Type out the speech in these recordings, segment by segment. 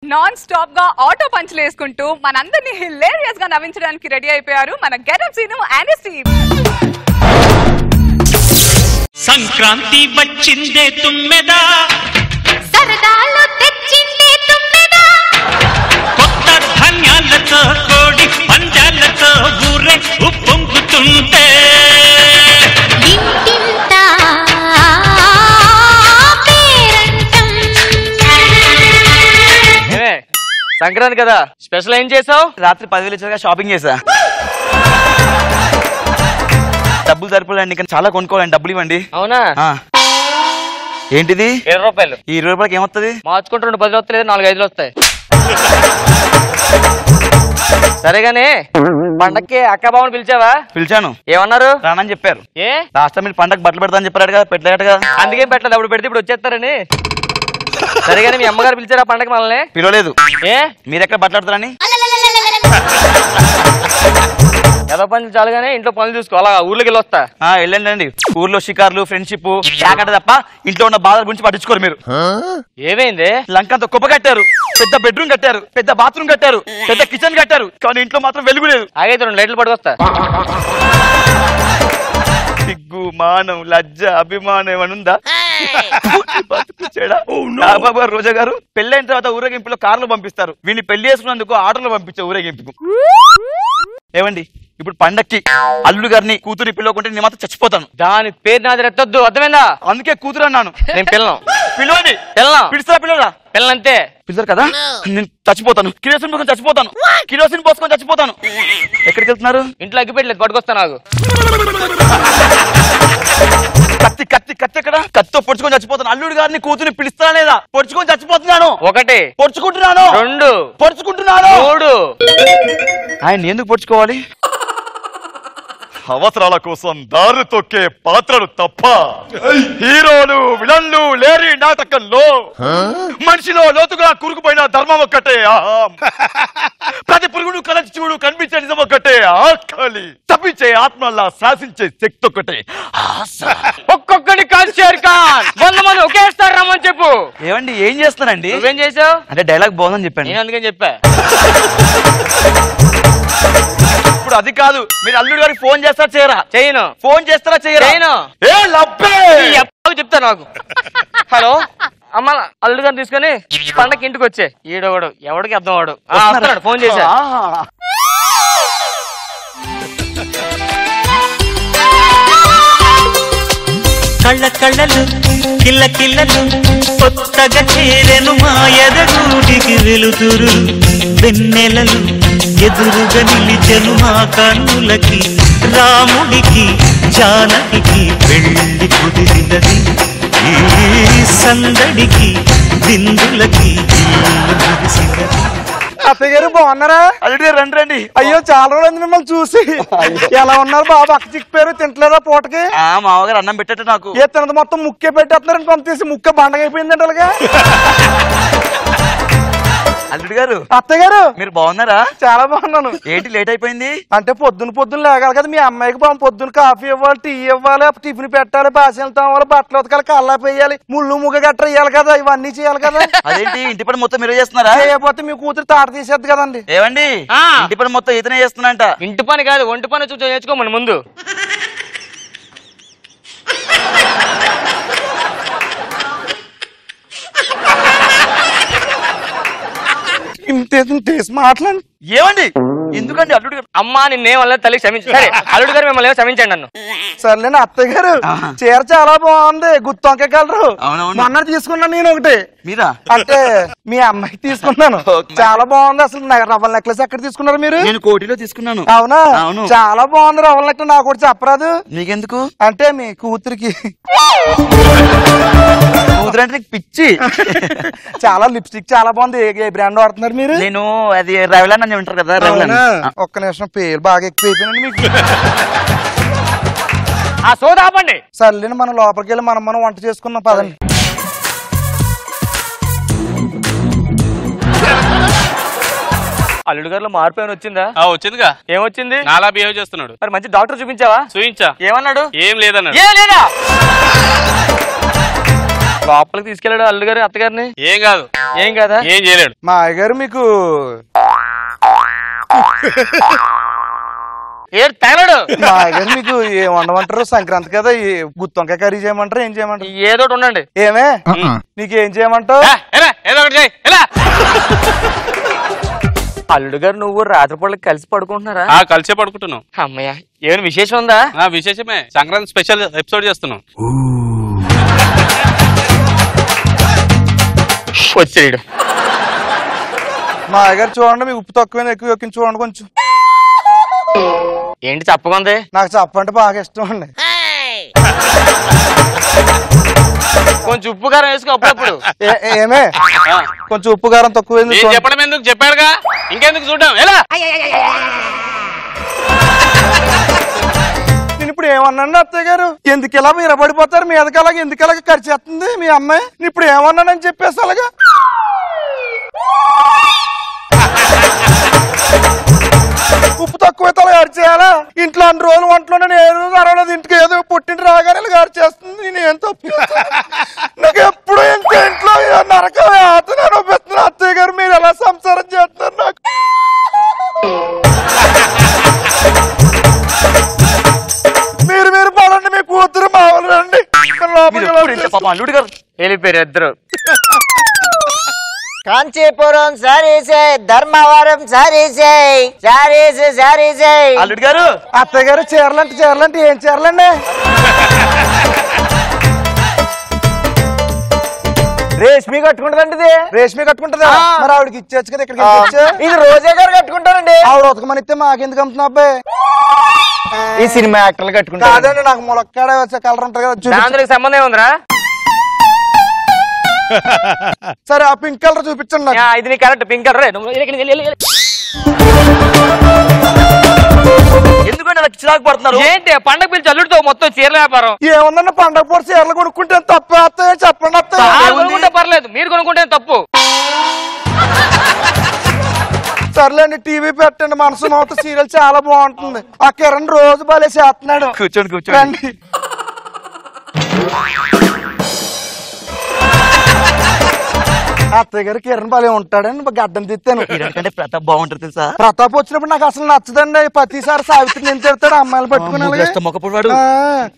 Non stop గా auto పంచులు వేసుకుంటూ మనందరినీ హిలేరియస్ గా నవ్వించడానికి రెడీ అయిపోయారు మన getup Seenu and Steve Sankranti వచ్చిందే తుమ్మెదా సరదాలు తెచ్చిందే తుమ్మెదా కొత్త ధాన్యాలతో కోడి పందాలతో ఊరే ఉప్పొంగుతుంటే ఇంటింత పేరంటం ఏమే సంక్రాంతి కదా స్పెషల్ ఏం చేసావు రాత్రి పదివేలు ఇచ్చాక షాపింగ్ చేసా డబ్బులు సరిపోలేండి ఇంకా చాలా కొనుక్కోవాలండి డబ్బులు ఇవ్వండి అవునా ఆ. ఏంటిది ఇరవై రూపాయలు ఈ ఇరవై రూపాయలకి ఏమొస్తుంది మార్చుకుంటే రెండు పదులు వస్తలేదు నాలుగు ఐదులు వస్తాయి సరేగానే పండక్కి అక్క బావని పిలిచావా పిలిచాను ఏమన్నారు రానని చెప్పారు ఏ లాస్ట్ టైం మీరు పండగ బట్టలు పెడతా అని చెప్పారు కదా పెట్టలేట కదా అందుకేం పెట్టలేదు అప్పుడు పెడితే ఇప్పుడు వచ్చేస్తారని సరేగానే మీ అమ్మగారు పిలిచారా పండగ మనల్ని పిలవలేదు ఏ మీరు ఎక్కడ బట్టలాడతారని ఏదో పని చాలుగానే ఇంట్లో పనులు చూసుకో అలా ఊర్లోకి వెళ్ళి వస్తా ఆ, వెళ్ళండి అండి ఊర్లో షికార్లు ఫ్రెండ్షిప్ చాకట తప్ప ఇంట్లో ఉన్న బాధల గురించి పట్టించుకోరు మీరు ఏమైంది లంకంత కుప్ప కట్టారు పెద్ద బెడ్రూమ్ కట్టారు పెద్ద బాత్రూమ్ కట్టారు పెద్ద కిచెన్ కట్టారు కానీ ఇంట్లో మాత్రం వెలుగు లేదు ఆగైతే రెండు లైట్లు పట్టుకొస్తా సిగ్గు మానం లజ్జ అభిమానం ఏమైనా ఉందా బతుకు చెడా. ఆ బాబు గారు, రోజా గారు పెళ్ళైన తర్వాత ఊరేగింపులో కార్లు పంపిస్తారు వీడిని పెళ్లి చేసుకున్నందుకు ఆటోలో పంపించే ఊరేగింపుకు ఏమండి ఇప్పుడు పండక్కి అల్లుడు గారిని కూతురి పిలవకుంటే నేను మాత్రం చచ్చిపోతాను దాని పేరు నాది రెత్తొద్దు అర్థమైందా అందుకే కూతురు అన్నాను నేను పిల్లం పిలవండి పిల్లం పిలుస్తారా పిల్లరా పిల్లంతే పిలుస్తారు కదా నేను చచ్చిపోతాను కిరోసిన్ పోసుకొని చచ్చిపోతాను కిరోసిన్ పోసుకొని చచ్చిపోతాను ఎక్కడికి వెళ్తున్నారు ఇంట్లో అగ్గి పెట్టలేదు పట్టుకొస్తా నాకు కత్తి కత్తి కత్తి ఎక్కడ కత్తితో పొడుచుకొని చచ్చిపోతాను అల్లుడు గారిని కూతురు పిలుస్తానా లేదా పొడుచుకొని చచ్చిపోతున్నాను ఒకటి పొడుచుకుంటున్నాను రెండు పొడుచుకుంటున్నాను మూడు ఆయన ఎందుకు పొడుచుకోవాలి అవసరాల కోసం దారి తొక్కే పాత్రలు తప్ప హీరోలు విలన్లు లేరి నాటకంలో మనిషిలో లోతుగా కూరుకుపోయిన ధర్మం ఒక్కటే అహం. ప్రతి పురుగుడు కలచి చూడు కనిపించే నిజం ఒక్కటే ఆకలి తప్పించే ఆత్మల్లా శాసించే శక్తి ఒక్కటే ఆశ ఒక్కొక్కడి కాదు షేర్ ఖాన్ వంద మంది ఒకేసారి రమ్మని చెప్పు ఏమండి ఏం చేస్తానండి నువ్వేం చేసావు అంటే డైలాగ్ బాగుందని చెప్పండి నేను అందుకని చెప్పా ఇప్పుడు అది కాదు మీరు అల్లుడు గారికి ఫోన్ చేస్తారా చేయరా చేయను ఫోన్ చేస్తారా చేయరా చేయను. ఏ లబ్బే ఈ అబ్బాయి చెప్తా నాకు హలో అమ్మ అల్లుడు గారిని తీసుకొని పండగకి ఇంటికి వచ్చే ఈడోడు ఎవడికి అర్థం వాడు ఆ, వస్తున్నాడు ఫోన్ చేశా ఆ. కళ్ళ కళ్ళలు కిల్ల కిల్లలు కొత్తగా చేరెను మా ఎదగూడికి వెలుతురు వెన్నెలలు ఎదురుగా నిలిచెను మా కన్నులకి రాముడికి జానకి పెళ్లి కుదిరినది ఈ సందడికి విందులకి ఇల్లు మురిసినది అత్తయ్య గారు బాగున్నారా అల్లుడు గారు రండి రండి అయ్యో చాలా రోజులు మిమ్మల్ని చూసి ఎలా ఉన్నారు బాబు అక్క చిక్కిపోయారు తింటలేదా పూటకి ఆ మామగారు అన్నం పెట్టట నాకు ఏ తినది మొత్తం ముక్కే పెట్టేస్తున్నారని కొంత తీసి ముక్క బండగైపోయిందండి అలాగా అల్లుడు గారు అత్తయ్య గారు మీరు బాగున్నారా చాలా బాగున్నాను ఏంటి లేట్ అయిపోయింది అంటే పొద్దున పొద్దున లేగాలి కదా మీ అమ్మాయికి బాబు పొద్దున కాఫీ ఇవ్వాలి టీ ఇవ్వాలి టిఫిన్ పెట్టాలి బాసలు తోమాలి బట్టలు ఉతకాలి కల్లా వేయాలి ముళ్ళు ముగ్గ గట్ర వేయాలి కదా ఇవన్నీ చేయాలి కదా అదేంటి ఇంటి పని మొత్తం మీరే చేస్తున్నారా చేయకపోతే మీ కూతురు తాట తీసేద్ది కదండి ఏమండి ఆ. ఇంటి పని మొత్తం ఇతనే చేస్తున్నంట ఇంటి పని కాదు ఒంటి పని చూసి నేర్చుకోమని ముందు ఇంత ఇంతేసి మాట్లాడి ఏమండి ఎందుకండి అల్లుడు గారు అమ్మా నిన్నేం వల్ల తల్లి క్షమించు సరే అల్లుడు గారు మిమ్మల్ని ఏమో క్షమించండి నన్ను సర్లేండి అత్తయ్య గారు ఆహా. చీర చాలా బాగుంది గుత్తొంకగలరు అవునవును. మొన్న తీసుకున్నాను నేను ఒకటి మీరా అంటే మీ అమ్మాయికి తీసుకున్నాను ఓకే. చాలా బాగుంది అసలు నా రవ్వల నెక్లెస్ ఎక్కడ తీసుకున్నారు మీరు నేను కోటిలో తీసుకున్నాను అవునా అవును. చాలా బాగుంది రవ్వల నెక్లెస్ నాకు కూడా చెప్పరాదు మీకెందుకు అంటే మీ కూతురికి కూతురంటే నీకు పిచ్చి చాలా లిప్స్టిక్ చాలా బాగుంది ఏ- ఏ బ్రాండ్ వాడుతున్నారు మీరు నేను అది రెవలాన్ అని ఉంటారు కదా రెవలాన్ అవునా? ఒక్క నిమిషం పేరు బాగా ఎక్కువైపోయినండి మీకు ఆ సోదా ఆపండి సర్లేండి మనం లోపలికి వెళ్ళి మనం మనం వంట చేసుకుందాం పదండి అల్లుడు గారిలో మార్పు ఏమైనా వచ్చిందా ఆ వచ్చిందిగా ఏమొచ్చింది నాలా బిహేవ్ చేస్తున్నాడు మరి మంచి డాక్టర్ చూపించావా చూయించా ఏమన్నాడు ఏం లేదన్నాడు ఏం లేదా లోపలికి తీసుకెళ్ళాడు అల్లుడు గారు అత్తగారిని ఏం కాదు ఏం కదా ఏం చేయలేడు మా అయ్యగారు మీకు ఏడు తగలడు మా అయ్యగారు మీకు ఏం వండమంటారు సంక్రాంతి కదా ఈ గుత్తొంకాయ కర్రీ చేయమంటారు ఏం చేయమంటారు ఏదో ఒకటి ఉండండి ఏమే నీకు ఏం చేయమంటావు ఆ, ఎలా ఏదో ఒకటి చేయి ఎలా అల్లుడు గారు నువ్వు రాత్రిపూట కలిసి పడుకుంటున్నారా ఆ కలిసే పడుకుంటున్నాం అమ్మయ్య ఏమైనా విశేషం ఉందా ఆ విశేషమే సంక్రాంతి స్పెషల్ ఎపిసోడ్ చేస్తున్నాం వచ్చేయడు మా అయ్యగారు చూడండి మీకు ఉప్పు తక్కువ ఎక్కువ ఎక్కించి చూడండి కొంచెం ఏంటి చెప్పకుంది నాకు చెప్పంటే బాగా ఇష్టం అండి కొంచెం ఉప్పు కారం వేసుకో అప్పుడప్పుడు ఏ- ఏమే ఆ, కొంచెం ఉప్పు కారం తక్కువ నేను చెప్పడం ఎందుకు చెప్పాడుగా ఇంకెందుకు చూద్దాం ఎలా నేను ఇప్పుడు ఏమన్నాను అత్తయ్య గారు ఎందుకు ఇలా మీరు పడిపోతారు మీదకి అలాగే ఎందుకు అలాగే ఖర్చు చేస్తుంది మీ అమ్మాయి నేను ఇప్పుడు ఏమన్నానని చెప్పేసి అలాగా ఉప్పు తక్కువ తల గారు చేయాలా ఇంట్లో అన్ని రోజులు వంటలో నేను ఏ రోజు అరవలేదు ఇంటికి ఏదో పుట్టిన రాగానే ఇలా గారు చేస్తుంది నేను ఏం తప్పు చేశాను? నాకు ఎప్పుడు ఇంకా ఇంట్లో నరకం అతను అనిపిస్తున్నా అత్తయ్య గారు మీరు ఎలా సంసారం చేస్తున్నారు నాకు మీరు మీరు పడండి మీ కూతురు మామూలు రండి లోపలికి వెళ్ళండి. పాపం అల్లుడు గారు వెళ్ళిపోయారు ఇద్దరు కాంచీపురం సరీసే ధర్మవరం సరీసే సరీసే సరీసే అల్లుడు గారు అత్తయ్య గారు చీరలంటే చీరలంటే ఏం చీరలండి రేష్మి కట్టుకుంటుందండి ఇది రేష్మి కట్టుకుంటుందా మరి ఆవిడకి ఇచ్చేచ్చు కదా ఇక్కడికి ఇచ్చే ఇది రోజే గారు కట్టుకుంటారండి ఆవిడ ఉతకమని ఇస్తే మాకెందుకు అమ్ముతున్నా అబ్బాయి ఈ సినిమా యాక్టర్లు కట్టుకుంటారు కాదండి నాకు ములక్కాడ వచ్చే కలర్ ఉంటుంది కదా చూపించు. దానికి సంబంధం ఉందిరా సరే ఆ పింక్ కలర్ చూపించండి నాకు ఆ, ఇది నీ కరెక్ట్ పింక్ కలర్ ఎందుకంటే అలా చిరాకు పడుతున్నారు ఏంటి పండగ పిలిచి అల్లుడితో మొత్తం చీరల వ్యాపారం ఏముందన్న పండగ పూట చీరలు కొనుక్కుంటే తప్ప అత్తయ్య చెప్పండి ఆ, అత్తయ్య కొనుక్కుంటే పర్లేదు మీరు కొనుక్కుంటే తప్పు సర్లేండి టీవీ పెట్టండి మనసు నవ్వుతూ సీరియల్ చాలా బాగుంటుంది ఆ కిరణ్ రోజు బాలే చేస్తున్నాడు కూర్చోండి కూర్చోండి రండి అత్తయ్య గారు కిరణ్ బాలే ఉంటాడని గడ్డం తిత్తాను ఎందుకంటే ప్రతాప్ బాగుంటుంది తెలుసా ప్రతాప్ వచ్చినప్పుడు నాకు అసలు నచ్చదండి ప్రతిసారి సావిత్రి నేను తిడతాడు అమ్మాయిలు పట్టుకుని అలాగే. ముగ్గేస్తే మొక్కప్పుడు వాడు. ఆ.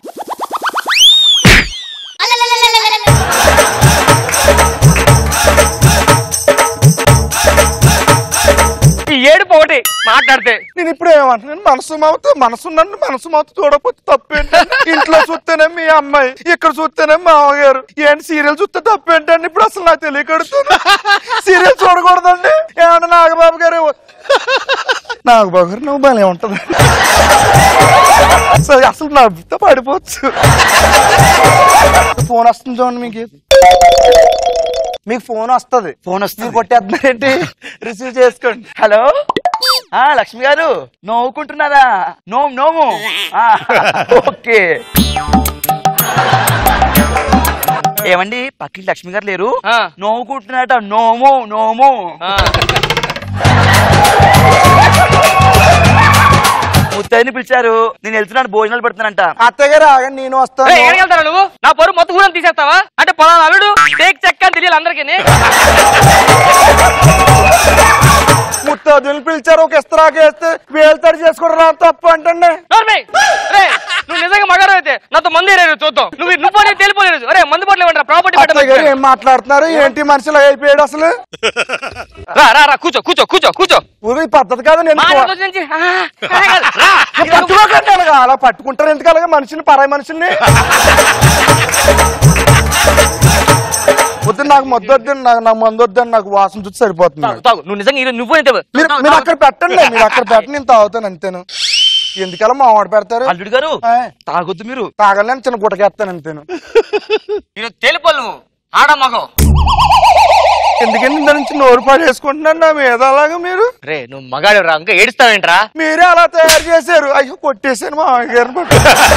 ఈ ఏడుపు ఒకటి మాట్లాడితే నేను ఇప్పుడు ఏమంటున్నాను మనసు మావుతూ మనసు నన్ను మనసు మావుతూ చూడకపోతే తప్పేంటండి ఇంట్లో చూస్తేనే మీ అమ్మాయి ఇక్కడ చూస్తేనే మామగారు ఏంటి సీరియల్ చూస్తే తప్పేంటండి ఇప్పుడు అసలు నాకు తెలియకడుతుంది సీరియల్ చూడకూడదండి ఏమన్నా నాగబాబు గారు నాగబాబు గారు నువ్వు భలే ఉంటది సరే అసలు నవ్వుతో పడిపోవచ్చు ఫోన్ వస్తుంది చూడండి మీకు మీకు ఫోన్ వస్తుంది ఫోన్ వస్తుంది. మీరు కొట్టేస్తున్నారేంటి రిసీవ్ చేసుకోండి హలో ఆ లక్ష్మి గారు నవ్వుకుంటున్నారా నోము నోము ఆ, ఓకే ఏమండి పక్కింటి లక్ష్మి గారు లేరు ఆ. నవ్వుకుంటున్నారట నోము నోము ఆ, ముత్తైని పిలిచారు నేను వెళ్తున్నాను భోజనాలు పెడుతున్నానంట అత్తయ్య గారు ఆగండి నేను రేయ్, వస్తాను ఎక్కడికి వెళ్తారా నువ్వు నా పొరు మొత్తం ఊరం తీసేస్తావా అంటే పొలాలు అల్లుడు టేక్ చెక్క అని తెలియాలి అందరికీ ముత్తదులు పిలిచారు ఒక ఇస్తరాకు వేస్తే వేలుతాడు చేసుకోవడం రా తప్పు అంటండి నోర్మయ్! రేయ్, నువ్వు నిజంగా మగాడు అయితే నాతో మంది ఏరేరు చూద్దాం నువ్వు నువ్వు అనేది తెలిపోలేదు అరే మందు పట్ల ఇవ్వండి ప్రాపర్టీ అత్తయ్య గారు ఏం మాట్లాడుతున్నారు ఏంటి మనుషులు అయిపోయాడు అసలు రా రా రా కూర్చో కూర్చో కూర్చో కూర్చో ఊరు ఈ పద్ధతి కాదు నేను మా కో- రోజు నుంచి ఆ, రా, రా. పట్టుకోకండి అలాగా అలా పట్టుకుంటారు ఎందుకు అలాగే మనుషుల్ని పరాయి మనుషుల్ని వద్దు నాకు మొద్దు వద్దండి నాకు నా మందు వద్దండి నాకు వాసన చూసి సరిపోతుంది తాగు, తాగు. నువ్వు నిజంగా ఈరోజు నువ్వు అయితే మీరు మీరు అక్కడ పెట్టండి మీరు అక్కడ పెట్టండి నేను తాగుతాను అంతేను ఎందుకలా మా వాడు పెడతారు అల్లుడు గారు ఆ, తాగొద్దు మీరు తాగలేని చిన్న గుటకేస్తాను అంతేను ఈరోజు తేలిపోలు నువ్వు ఆడ మగం ఎందుకంటే దాని నుంచి నోరు పడేసుకుంటున్నాను నా మీద అలాగా మీరు రే నువ్వు మగాడు రా ఇంకా ఏడుస్తావేంట్రా మీరే అలా తయారు చేశారు అయ్యో కొట్టేశాను మా గారిని పట్టు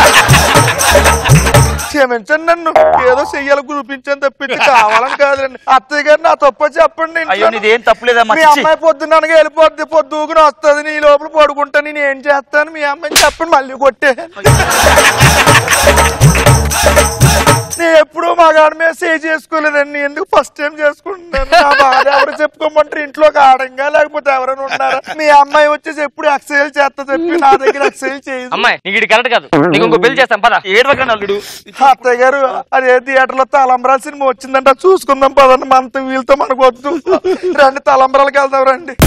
క్షమించండి నన్ను ఏదో చెయ్యాలి గురిపించని తప్పించి కావాలని కాదండి అత్తయ్య గారు నా తప్ప చెప్పండి ఇంట్లో. అయ్యో నీదేం తప్పులేదమ్మా మీ చిచ్చి. అమ్మాయి పొద్దున్ననగా వెళ్ళిపోద్ది పొద్దుకుని వస్తుంది నీ లోపల పడుకుంటా నేను ఏం చేస్తాను మీ అమ్మాయిని చెప్పండి మళ్ళీ కొట్టే నేను ఎప్పుడూ మగాడి మీద సే చేసుకోలేదండి ఎందుకు ఫస్ట్ టైం చేసుకుంటున్నాను నా బాధ ఎవరు చెప్పుకోమంటారు ఇంట్లోకి ఆడంగా లేకపోతే ఎవరైనా ఉన్నారా మీ అమ్మాయి వచ్చేసి ఎప్పుడు ఎక్సైజ్ చేస్తా చెప్పి నా దగ్గర ఎక్సైజ్ చేయదు అమ్మాయి నీకు ఇది కరెక్ట్ కాదు నీకు ఇంకో పెళ్లి చేస్తాం పద ఏడవకండి అల్లుడు అత్తయ్య గారు అదే థియేటర్ లో తలంబరాల సినిమా వచ్చిందంట అది చూసుకుందాం పదండి మనతో వీళ్ళతో మనకు వద్దు రండి తలంబరాలకి వెళ్దాం రండి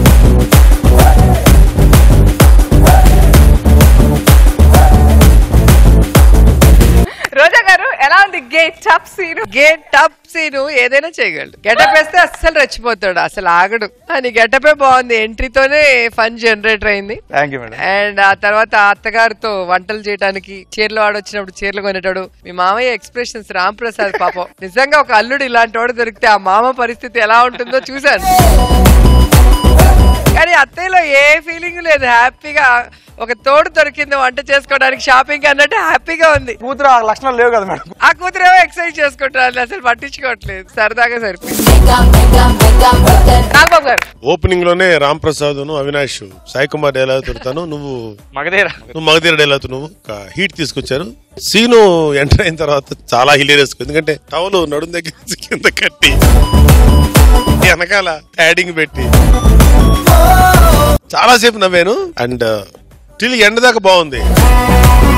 రోజా గారు ఎలా ఉంది getup Seenu getup Seenu ఏదైనా చేయగలడు గెటప్ వేస్తే అస్సలు రెచ్చిపోతాడు అసలు ఆగడు అని గెటపే బాగుంది ఎంట్రీతోనే ఫన్ జనరేటర్ అయింది థ్యాంక్ యూ మేడం అండ్ ఆ తర్వాత అత్తగారితో వంటలు చేయడానికి చీరలు వాడొచ్చినప్పుడు చీరలు కొనేటాడు మీ మామయ్య ఎక్స్ప్రెషన్స్ రామ్ ప్రసాద్ పాపం నిజంగా ఒక అల్లుడు ఇలాంటి వాడు దొరికితే ఆ మామ పరిస్థితి ఎలా ఉంటుందో చూశాను కానీ అత్తయ్యలో ఏ ఫీలింగ్ లేదు హ్యాపీగా ఒక తోడు దొరికింది వంట చేసుకోవడానికి షాపింగ్ అన్నట్టు హ్యాపీగా ఉంది కూతురు ఆ లక్షణాలు లేవు కదా మేడం ఆ కూతురేమో ఎక్సర్సైజ్ చేసుకుంటారు అసలు పట్టించుకోవట్లేదు సరదాగా సరిపోయింది నాగబాబు గారు ఓపెనింగ్ లోనే రామ్ ప్రసాద్ అవినాష్ సాయి కుమార్ డైలాగ్ తిడతాను నువ్వు మగధీరా నువ్వు మగధీర డైలాగ్ నువ్వు ఒక హీట్ తీసుకొచ్చారు సీను ఎంటర్ అయిన తర్వాత చాలా హిలేరియస్ ఎందుకంటే టవల్ నడుం దగ్గర నుంచి కింద కట్టి వెనకాల యాడింగ్ పెట్టి చాలా సేపు నవ్వాను అండ్ టిల్ ఎండ్ దాకా బాగుంది